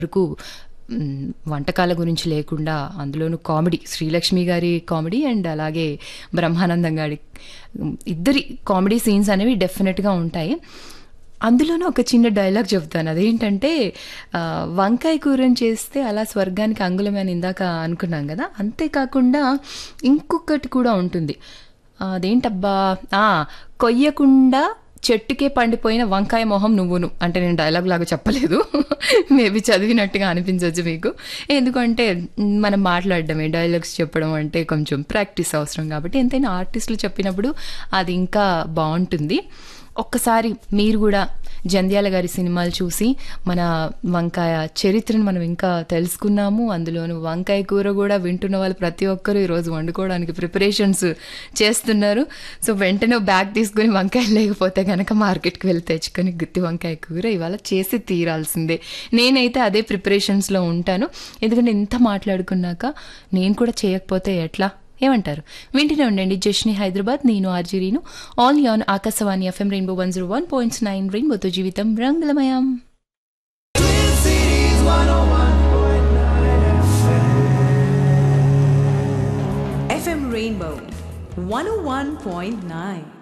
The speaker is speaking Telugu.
వరకు మ్, వంటకాల గురించి లేకుండా అందులోనూ కామెడీ శ్రీలక్ష్మి గారి కామెడీ అండ్ అలాగే బ్రహ్మానందం గారి మ్, ఇద్దరి కామెడీ సీన్స్ అనేవి డెఫినెట్గా ఉంటాయి అందులోనూ ఒక చిన్న డైలాగ్ చెప్తాను అదేంటంటే ఆ, వంకాయ కూరని చేస్తే అలా స్వర్గానికి అంగుళమే అని ఇందాక అనుకున్నాం కదా అంతేకాకుండా ఇంకొకటి కూడా ఉంటుంది ఆ, అదేంటబ్బా ఆ, కొయ్యకుండా చెట్టుకే పండిపోయిన వంకాయ మొహం నువ్వును అంటే నేను డైలాగ్ లాగా చెప్పలేదు మేబీ చదివినట్టుగా అనిపించవచ్చు మీకు ఎందుకంటే మ్, మనం మాట్లాడడమే డైలాగ్స్ చెప్పడం అంటే కొంచెం ప్రాక్టీస్ అవసరం కాబట్టి ఎంతైనా ఆర్టిస్టులు చెప్పినప్పుడు అది ఇంకా బాగుంటుంది ఒక్కసారి మీరు కూడా జంధ్యాల గారి సినిమాలు చూసి మన వంకాయ చరిత్రను మనం ఇంకా తెలుసుకున్నాము అందులోను వంకాయ కూర కూడా వింటున్న వాళ్ళు ప్రతి ఒక్కరూ ఈరోజు వండుకోవడానికి ప్రిపరేషన్స్ చేస్తున్నారు సో వెంటనే బ్యాగ్ తీసుకుని వంకాయ లేకపోతే కనుక మార్కెట్కి వెళ్ళి తెచ్చుకొని గుత్తి వంకాయ కూర ఇవాళ చేసి తీరాల్సిందే నేనైతే అదే ప్రిపరేషన్స్లో ఉంటాను ఎందుకంటే ఇంత మాట్లాడుకున్నాక నేను కూడా చేయకపోతే ఎట్లా ఏమంటారు వింటూనే ఉండండి జష్ని హైదరాబాద్ నేను ఆర్జీరీను ఆల్ యాన్ Akashvani FM Rainbow one zero one point nine రెయిన్బోతో జీవితం రంగులమయం FM Rainbow 101.9.